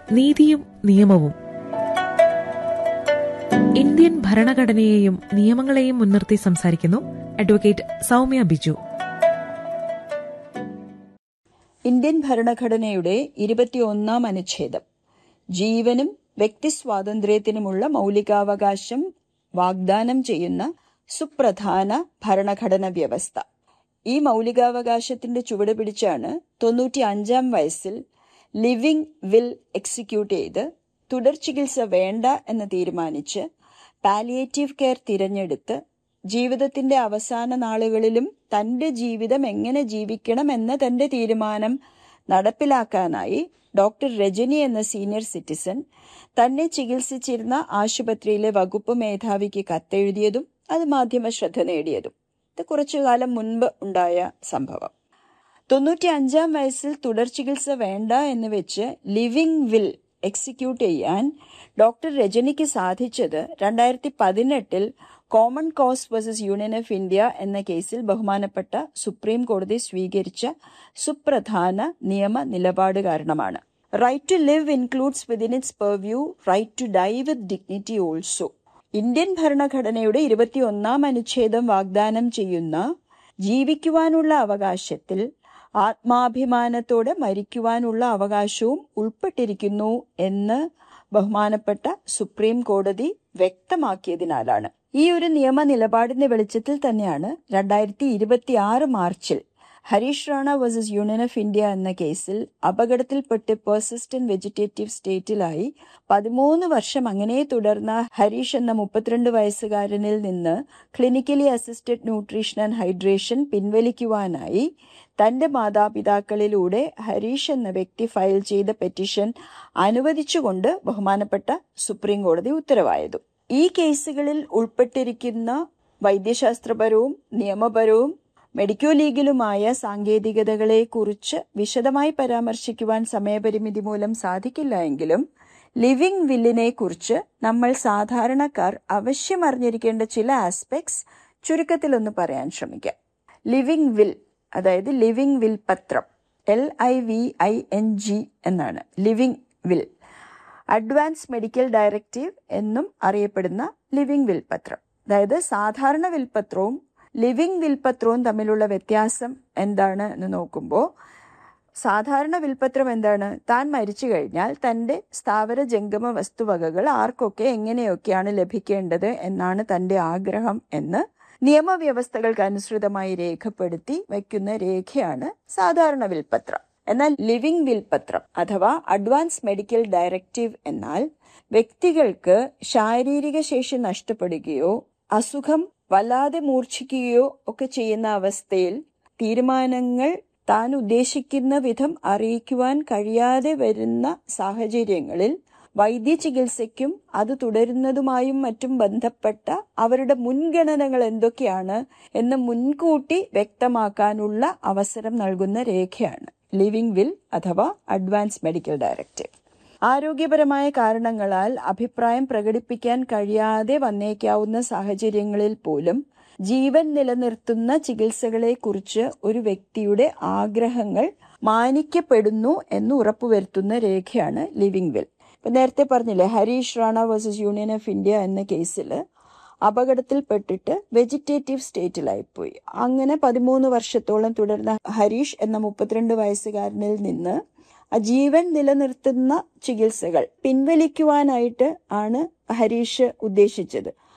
നീതിയും നിയമവും ഇന്ത്യൻ ഭരണഘടനയെയും നിയമങ്ങളെയും മുൻനിർത്തി സംസാരിക്കുന്നു അഡ്വക്കേറ്റ് സൗമ്യ ബിജു ഇന്ത്യൻ ഭരണഘടനയുടെ ഇരുപത്തിയൊന്നാം അനുച്ഛേദം ജീവനും വ്യക്തിസ്വാതന്ത്ര്യത്തിനുമുള്ള മൗലികാവകാശം വാഗ്ദാനം ചെയ്യുന്ന സുപ്രധാന ഭരണഘടന വ്യവസ്ഥ ഈ മൗലികാവകാശത്തിന്റെ ചുവട് പിടിച്ചാണ് തൊണ്ണൂറ്റി അഞ്ചാം വയസ്സിൽ ലിവിംഗ് വിൽ എക്സിക്യൂട്ട് ചെയ്ത് തുടർ ചികിത്സ വേണ്ട എന്ന് തീരുമാനിച്ച് പാലിയേറ്റീവ് കെയർ തിരഞ്ഞെടുത്ത് ജീവിതത്തിന്റെ അവസാന നാളുകളിലും തന്റെ ജീവിതം എങ്ങനെ ജീവിക്കണം എന്ന തന്റെ തീരുമാനം നടപ്പിലാക്കാനായി ഡോക്ടർ രജനി എന്ന സീനിയർ സിറ്റിസൺ തന്നെ ചികിത്സിച്ചിരുന്ന ആശുപത്രിയിലെ വകുപ്പ് മേധാവിക്ക് കത്തെഴുതിയതും അത് മാധ്യമ ശ്രദ്ധ നേടിയതും ഇത് കുറച്ചു കാലം മുൻപ് ഉണ്ടായ സംഭവം തൊണ്ണൂറ്റി അഞ്ചാം വയസ്സിൽ തുടർ ചികിത്സ വേണ്ട എന്ന് വെച്ച് ലിവിംഗ് വിൽ എക്സിക്യൂട്ട് ചെയ്യാൻ ഡോക്ടർ രജനിക്ക് സാധിച്ചത് രണ്ടായിരത്തി പതിനെട്ടിൽ common cause versus union of India എന്ന കേസിൽ ബഹുമാനപ്പെട്ട സുപ്രീം കോടതി സ്വീകരിച്ച സുപ്രധാന നിയമ നിലപാട് കാരണമാണ് right to live includes within its purview right to die with dignity also Indian ഭരണഘടനയുടെ ഇരുപത്തിയൊന്നാം അനുച്ഛേദം വാഗ്ദാനം ചെയ്യുന്ന ജീവിക്കുവാനുള്ള അവകാശത്തിൽ ആത്മാഭിമാനത്തോടെ മരിക്കുവാനുള്ള അവകാശവും ഉൾപ്പെട്ടിരിക്കുന്നു എന്ന് ബഹുമാനപ്പെട്ട സുപ്രീം കോടതി വ്യക്തമാക്കിയതിനാലാണ് ഈ ഒരു നിയമ നിലപാടിന്റെ വെളിച്ചത്തിൽ തന്നെയാണ് രണ്ടായിരത്തി ഇരുപത്തി ആറ് മാർച്ചിൽ Harish Rana versus union of India എന്ന കേസിൽ അപകടത്തിൽപ്പെട്ട് പെർസിസ്റ്റന്റ് വെജിറ്റേറ്റീവ് സ്റ്റേറ്റിലായി പതിമൂന്ന് വർഷം അങ്ങനെ തുടർന്ന ഹരീഷ് എന്ന മുപ്പത്തിരണ്ട് വയസ്സുകാരനിൽ നിന്ന് clinically assisted nutrition and hydration പിൻവലിക്കുവാനായി തന്റെ മാതാപിതാക്കളിലൂടെ ഹരീഷ് എന്ന വ്യക്തി ഫയൽ ചെയ്ത പെറ്റീഷൻ അനുവദിച്ചുകൊണ്ട് ബഹുമാനപ്പെട്ട സുപ്രീം കോടതി ഉത്തരവായതു ഈ കേസുകളിൽ ഉൾപ്പെട്ടിരിക്കുന്ന വൈദ്യശാസ്ത്രപരവും നിയമപരവും മെഡിക്കോ ലീഗലുമായ സാങ്കേതികതകളെ കുറിച്ച് വിശദമായി പരാമർശിക്കുവാൻ സമയപരിമിതി മൂലം സാധിക്കില്ല എങ്കിലും ലിവിംഗ് വില്ലിനെ കുറിച്ച് നമ്മൾ സാധാരണക്കാർ അവശ്യം അറിഞ്ഞിരിക്കേണ്ട ചില ആസ്പെക്ട്സ് ചുരുക്കത്തിലൊന്ന് പറയാൻ ശ്രമിക്കാം ലിവിംഗ് വിൽ അതായത് ലിവിംഗ് വിൽ പത്രം L I V I N G എന്നാണ് living will advance medical directive എന്നും അറിയപ്പെടുന്ന ലിവിംഗ് വിൽ പത്രം അതായത് സാധാരണ വിൽപത്രവും ലിവിംഗ് വിൽപത്രവും തമ്മിലുള്ള വ്യത്യാസം എന്താണ് എന്ന് നോക്കുമ്പോൾ സാധാരണ വിൽപത്രം എന്താണ് താൻ മരിച്ചു കഴിഞ്ഞാൽ തൻ്റെ സ്ഥാവര ജംഗമ വസ്തുവകകൾ ആർക്കൊക്കെ എങ്ങനെയൊക്കെയാണ് ലഭിക്കേണ്ടത് എന്നാണ് തൻ്റെ ആഗ്രഹം എന്ന് നിയമവ്യവസ്ഥകൾക്ക് അനുസൃതമായി രേഖപ്പെടുത്തി വയ്ക്കുന്ന രേഖയാണ് സാധാരണ വിൽപത്രം എന്നാൽ ലിവിംഗ് വിൽപത്രം അഥവാ അഡ്വാൻസ് മെഡിക്കൽ ഡയറക്റ്റീവ് എന്നാൽ വ്യക്തികൾക്ക് ശാരീരിക ശേഷി നഷ്ടപ്പെടുകയോ അസുഖം വല്ലാതെ മൂർച്ഛിക്കുകയോ ഒക്കെ ചെയ്യുന്ന അവസ്ഥയിൽ തീരുമാനങ്ങൾ താൻ ഉദ്ദേശിക്കുന്ന വിധം അറിയിക്കുവാൻ കഴിയാതെ വരുന്ന സാഹചര്യങ്ങളിൽ വൈദ്യ ചികിത്സയ്ക്കും അത് തുടരുന്നതുമായും മറ്റും ബന്ധപ്പെട്ട അവരുടെ മുൻഗണനകൾ എന്തൊക്കെയാണ് എന്ന് മുൻകൂട്ടി വ്യക്തമാക്കാനുള്ള അവസരം നൽകുന്ന രേഖയാണ് ലിവിംഗ് വിൽ അഥവാ അഡ്വാൻസ് മെഡിക്കൽ ഡയറക്റ്റീവ് ആരോഗ്യപരമായ കാരണങ്ങളാൽ അഭിപ്രായം പ്രകടിപ്പിക്കാൻ കഴിയാതെ വന്നേക്കാവുന്ന സാഹചര്യങ്ങളിൽ പോലും ജീവൻ നിലനിർത്തുന്ന ചികിത്സകളെക്കുറിച്ച് ഒരു വ്യക്തിയുടെ ആഗ്രഹങ്ങൾ മാനിക്കപ്പെടുന്നു എന്ന് ഉറപ്പുവരുത്തുന്ന രേഖയാണ് ലിവിംഗ് വിൽ ഇപ്പൊ നേരത്തെ പറഞ്ഞില്ലേ Harish Rana versus union of India എന്ന കേസിൽ അപകടത്തിൽപ്പെട്ടിട്ട് വെജിറ്റേറ്റീവ് സ്റ്റേറ്റിലായിപ്പോയി അങ്ങനെ പതിമൂന്ന് വർഷത്തോളം തുടർന്ന ഹരീഷ് എന്ന മുപ്പത്തിരണ്ട് വയസ്സുകാരനിൽ നിന്ന് ആ ജീവൻ നിലനിർത്തുന്ന ചികിത്സകൾ പിൻവലിക്കുവാനായിട്ട് ആണ് ഹരീഷ് ഉദ്ദേശിച്ചത്